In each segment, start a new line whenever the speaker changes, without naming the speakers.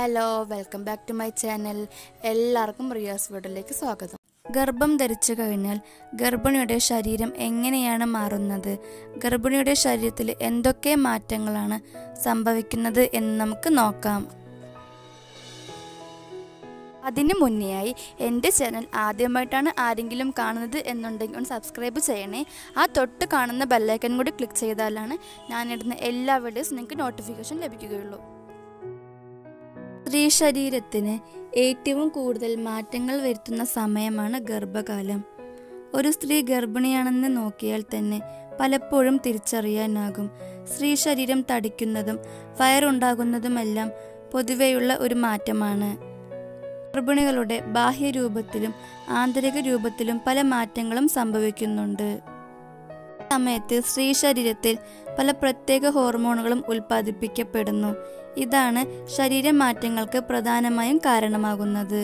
hello welcome back to my channel എല്ലാവർക്കും റിയാസ് വീഡിയോയിലേക്ക് സ്വാഗതം ഗർഭം ധരിച്ചു കഴിഞ്ഞാൽ ഗർഭിണിയുടെ ശരീരം എങ്ങനെയാണ് മാറുന്നത് ഗർഭിണിയുടെ ശരീരത്തിൽ എന്തൊക്കെ മാറ്റങ്ങളാണ് സംഭവിക്കുന്നത് എന്ന് നമുക്ക് നോക്കാം അതിന് മുന്നെയായി എൻ്റെ ചാനൽ ആദ്യമായിട്ടാണ് ആരെങ്കിലും കാണുന്നത് എന്നുണ്ടെങ്കിൽ ഒന്ന് സബ്സ്ക്രൈബ് ചെയ്യണേ ആ തൊട്ട് കാണുന്ന ബെല്ലൈക്കൻ കൂടി ക്ലിക്ക് ചെയ്താലാണ് ഞാനിടുന്ന എല്ലാ വീഡിയോസ് നിങ്ങൾക്ക് നോട്ടിഫിക്കേഷൻ ലഭിക്കുകയുള്ളൂ സ്ത്രീ ശരീരത്തിന് ഏറ്റവും കൂടുതൽ മാറ്റങ്ങൾ വരുത്തുന്ന സമയമാണ് ഗർഭകാലം ഒരു സ്ത്രീ ഗർഭിണിയാണെന്ന് നോക്കിയാൽ തന്നെ പലപ്പോഴും തിരിച്ചറിയാനാകും സ്ത്രീ ശരീരം തടിക്കുന്നതും വയറുണ്ടാകുന്നതുമെല്ലാം പൊതുവെയുള്ള ഒരു മാറ്റമാണ് ഗർഭിണികളുടെ ബാഹ്യരൂപത്തിലും ആന്തരിക രൂപത്തിലും പല മാറ്റങ്ങളും സംഭവിക്കുന്നുണ്ട് ഈ സമയത്ത് സ്ത്രീ ശരീരത്തിൽ പല പ്രത്യേക ഹോർമോണുകളും ഉൽപ്പാദിപ്പിക്കപ്പെടുന്നു ഇതാണ് ശരീരമാറ്റങ്ങൾക്ക് പ്രധാനമായും കാരണമാകുന്നത്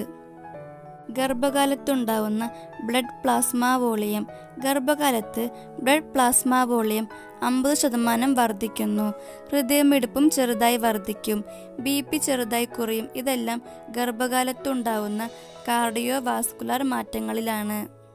ഗർഭകാലത്തുണ്ടാവുന്ന ബ്ലഡ് പ്ലാസ്മ വോളിയം ഗർഭകാലത്ത് ബ്ലഡ് പ്ലാസ്മ വോളിയം അമ്പത് ശതമാനം വർദ്ധിക്കുന്നു ഹൃദയമിടിപ്പും ചെറുതായി വർദ്ധിക്കും ബി പി ചെറുതായി കുറയും ഇതെല്ലാം ഗർഭകാലത്തുണ്ടാവുന്ന കാർഡിയോ വാസ്കുലാർ മാറ്റങ്ങളിലാണ്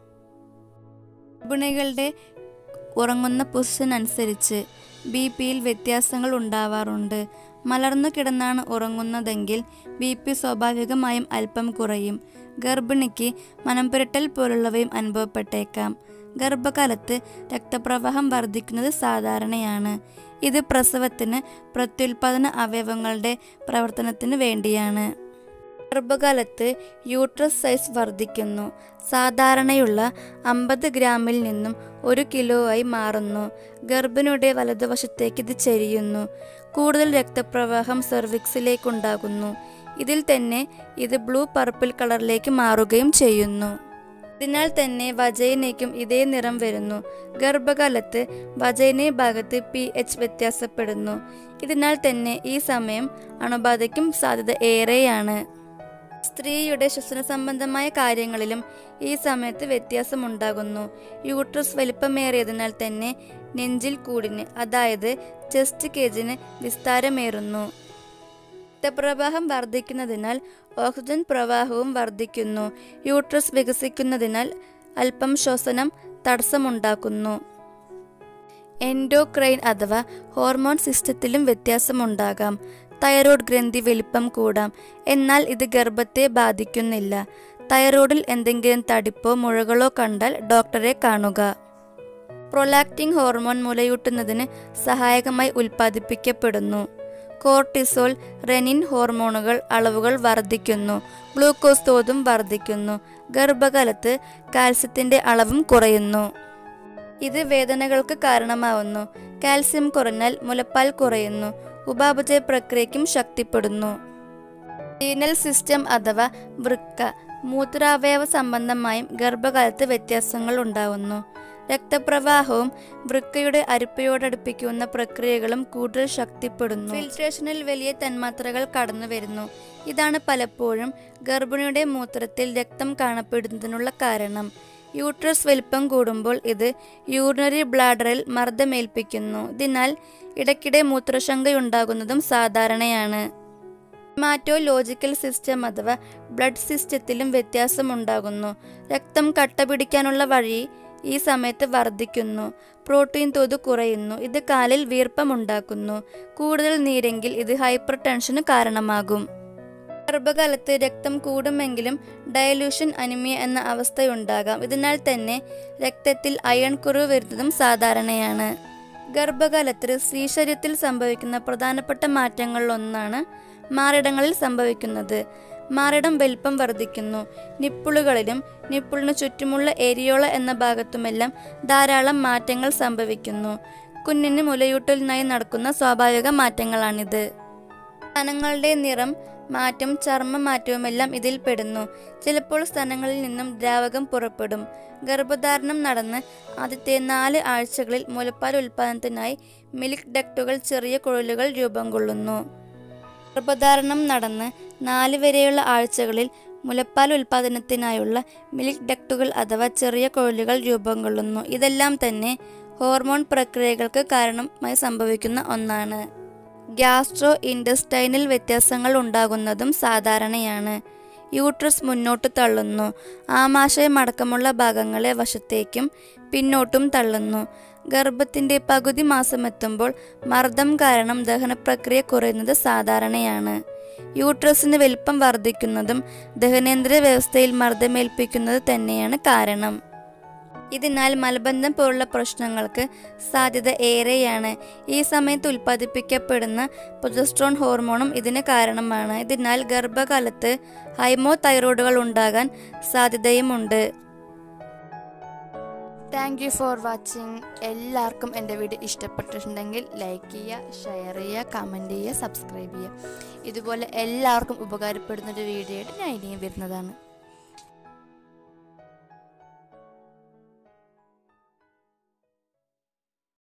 ഗർഭിണികളുടെ ഉറങ്ങുന്ന പൊസിഷൻ അനുസരിച്ച് ബി പിയിൽ വ്യത്യാസങ്ങൾ ഉണ്ടാവാറുണ്ട് മലർന്നു കിടന്നാണ് ഉറങ്ങുന്നതെങ്കിൽ ബി പി സ്വാഭാവികമായും അല്പം കുറയും ഗർഭിണിക്ക് മനം പുരട്ടൽ പോലുള്ളവയും അനുഭവപ്പെട്ടേക്കാം ഗർഭകാലത്ത് രക്തപ്രവാഹം വർദ്ധിക്കുന്നത് സാധാരണയാണ് ഇത് പ്രസവത്തിന് പ്രത്യുൽപാദന അവയവങ്ങളുടെ പ്രവർത്തനത്തിന് വേണ്ടിയാണ് ഗർഭകാലത്ത് യൂട്രസ് സൈസ് വർദ്ധിക്കുന്നു സാധാരണയുള്ള അമ്പത് ഗ്രാമിൽ നിന്നും ഒരു കിലോ ആയി മാറുന്നു ഗർഭിണിയുടെ വലതുവശത്തേക്ക് ഇത് ചെരിയുന്നു കൂടുതൽ രക്തപ്രവാഹം സെർവിക്സിലേക്കുണ്ടാകുന്നു ഇതിൽ തന്നെ ഇത് ബ്ലൂ പർപ്പിൾ കളറിലേക്ക് മാറുകയും ചെയ്യുന്നു അതിനാൽ തന്നെ വജൈനയ്ക്കും ഇതേ നിറം വരുന്നു ഗർഭകാലത്ത് വജൈന ഭാഗത്ത് പി എച്ച് വ്യത്യാസപ്പെടുന്നു ഇതിനാൽ തന്നെ ഈ സമയം അണുബാധയ്ക്കും സാധ്യത ഏറെയാണ് സ്ത്രീയുടെ ശ്വസന സംബന്ധമായ കാര്യങ്ങളിലും ഈ സമയത്ത് വ്യത്യാസമുണ്ടാകുന്നു യൂട്രസ് വലിപ്പമേറിയതിനാൽ തന്നെ നെഞ്ചിൽ കൂടിന് അതായത് ചെസ്റ്റ് കേജിന് വിസ്താരമേറുന്നു രക്തപ്രവാഹം വർദ്ധിക്കുന്നതിനാൽ ഓക്സിജൻ പ്രവാഹവും വർദ്ധിക്കുന്നു യൂട്രസ് വികസിക്കുന്നതിനാൽ അല്പം ശ്വസനം തടസ്സമുണ്ടാക്കുന്നു എൻഡോക്രൈൻ അഥവാ ഹോർമോൺ സിസ്റ്റത്തിലും വ്യത്യാസമുണ്ടാകാം തൈറോയ്ഡ് ഗ്രന്ഥി വലിപ്പം കൂടാം എന്നാൽ ഇത് ഗർഭത്തെ ബാധിക്കുന്നില്ല തൈറോയ്ഡിൽ എന്തെങ്കിലും തടിപ്പോ മുഴകളോ കണ്ടാൽ ഡോക്ടറെ കാണുക പ്രൊലാക്റ്റിംഗ് ഹോർമോൺ മുലയൂട്ടുന്നതിന് സഹായകമായി ഉൽപ്പാദിപ്പിക്കപ്പെടുന്നു കോർട്ടിസോൾ റെനിൻ ഹോർമോണുകൾ അളവുകൾ വർദ്ധിക്കുന്നു ഗ്ലൂക്കോസ് തോതും വർദ്ധിക്കുന്നു ഗർഭകാലത്ത് കാൽസ്യത്തിന്റെ അളവും കുറയുന്നു ഇത് വേദനകൾക്ക് കാരണമാവുന്നു കാൽസ്യം കുറഞ്ഞാൽ മുലപ്പാൽ കുറയുന്നു ഉപാപചയ പ്രക്രിയയ്ക്കും ശക്തിപ്പെടുന്നു റീനൽ സിസ്റ്റം അഥവാ വൃക്ക മൂത്രാവയവ സംബന്ധമായും ഗർഭകാലത്ത് വ്യത്യാസങ്ങൾ ഉണ്ടാവുന്നു രക്തപ്രവാഹവും വൃക്കയുടെ അരിപ്പയോടടുപ്പിക്കുന്ന പ്രക്രിയകളും കൂടുതൽ ശക്തിപ്പെടുന്നു ഫിൽട്രേഷനിൽ വലിയ തന്മാത്രകൾ കടന്നു വരുന്നു ഇതാണ് പലപ്പോഴും ഗർഭിണിയുടെ മൂത്രത്തിൽ രക്തം കാണപ്പെടുന്നതിനുള്ള കാരണം യൂട്രസ് വലിപ്പം കൂടുമ്പോൾ ഇത് യൂറിനറി ബ്ലാഡറിൽ മർദ്ദമേൽപ്പിക്കുന്നു ഇതിനാൽ ഇടയ്ക്കിടെ മൂത്രശങ്കയുണ്ടാകുന്നതും സാധാരണയാണ് ഹെമാറ്റോലോജിക്കൽ സിസ്റ്റം അഥവാ ബ്ലഡ് സിസ്റ്റത്തിലും വ്യത്യാസമുണ്ടാകുന്നു രക്തം കട്ട പിടിക്കാനുള്ള വഴി ഈ സമയത്ത് വർദ്ധിക്കുന്നു പ്രോട്ടീൻ തോത് കുറയുന്നു ഇത് കാലിൽ വീർപ്പമുണ്ടാക്കുന്നു കൂടുതൽ നീരെങ്കിൽ ഇത് ഹൈപ്പർ ടെൻഷന് കാരണമാകും ഗർഭകാലത്ത് രക്തം കൂടുമെങ്കിലും ഡയലൂഷൻ അനിമിയ എന്ന അവസ്ഥയുണ്ടാകാം ഇതിനാൽ തന്നെ രക്തത്തിൽ അയൺ കുറവ് വരുന്നതും സാധാരണയാണ് ഗർഭകാലത്ത് സ്ത്രീശരീരത്തിൽ സംഭവിക്കുന്ന പ്രധാനപ്പെട്ട മാറ്റങ്ങളിലൊന്നാണ് മാറിടങ്ങളിൽ സംഭവിക്കുന്നത് മാറിടം വലിപ്പം വർദ്ധിക്കുന്നു നിപ്പിളുകളിലും നിപ്പിളിനു ചുറ്റുമുള്ള ഏരിയോള എന്ന ഭാഗത്തുമെല്ലാം ധാരാളം മാറ്റങ്ങൾ സംഭവിക്കുന്നു കുഞ്ഞിന് മുലയൂട്ടലിനായി നടക്കുന്ന സ്വാഭാവിക മാറ്റങ്ങളാണിത് സ്തനങ്ങളുടെ നിറം മാറ്റം ചർമ്മ മാറ്റവുമെല്ലാം ഇതിൽ പെടുന്നു ചിലപ്പോൾ സ്തനങ്ങളിൽ നിന്നും ദ്രാവകം പുറപ്പെടും ഗർഭധാരണം നടന്ന് ആദ്യത്തെ നാല് ആഴ്ചകളിൽ മുലപ്പാൽ ഉൽപ്പാദനത്തിനായി മിൽക്ക് ഡക്റ്റുകൾ ചെറിയ കുഴലുകൾ രൂപം കൊള്ളുന്നു ഗർഭധാരണം നടന്ന് നാല് വരെയുള്ള ആഴ്ചകളിൽ മുലപ്പാൽ ഉൽപ്പാദനത്തിനായുള്ള മിൽക്ക് ഡക്റ്റുകൾ അഥവാ ചെറിയ കുഴലുകൾ രൂപം കൊള്ളുന്നു ഇതെല്ലാം തന്നെ ഹോർമോൺ പ്രക്രിയകൾക്ക് കാരണമായി സംഭവിക്കുന്ന ഒന്നാണ് ഗ്യാസ്ട്രോ ഇൻഡസ്റ്റൈനിൽ വ്യത്യാസങ്ങൾ ഉണ്ടാകുന്നതും സാധാരണയാണ് യൂട്രസ് മുന്നോട്ട് തള്ളുന്നു ആമാശയം അടക്കമുള്ള ഭാഗങ്ങളെ വശത്തേക്കും പിന്നോട്ടും തള്ളുന്നു ഗർഭത്തിന്റെ പകുതി മാസമെത്തുമ്പോൾ മർദ്ദം കാരണം ദഹനപ്രക്രിയ കുറയുന്നത് സാധാരണയാണ് യൂട്രസിന് വലിപ്പം വർദ്ധിക്കുന്നതും ദഹനേന്ദ്രിയ വ്യവസ്ഥയിൽ മർദ്ദമേൽപ്പിക്കുന്നത് തന്നെയാണ് കാരണം ഇതിനാൽ മലബന്ധം പോലുള്ള പ്രശ്നങ്ങൾക്ക് സാധ്യത ഏറെയാണ് ഈ സമയത്ത് ഉൽപ്പാദിപ്പിക്കപ്പെടുന്ന പ്രൊജസ്ട്രോൺ ഹോർമോണും ഇതിന് കാരണമാണ് ഇതിനാൽ ഗർഭകാലത്ത് ഹൈമോ തൈറോയിഡുകൾ ഉണ്ടാകാൻ സാധ്യതയുമുണ്ട് താങ്ക് യു ഫോർ വാച്ചിങ് എല്ലാവർക്കും എൻ്റെ വീഡിയോ ഇഷ്ടപ്പെട്ടിട്ടുണ്ടെങ്കിൽ ലൈക്ക് ചെയ്യുക ഷെയർ ചെയ്യുക കമൻറ്റ് ചെയ്യുക സബ്സ്ക്രൈബ് ചെയ്യുക ഇതുപോലെ എല്ലാവർക്കും ഉപകാരപ്പെടുന്ന ഒരു വീഡിയോ ആയിട്ട് ഞാൻ ഇനിയും വരുന്നതാണ്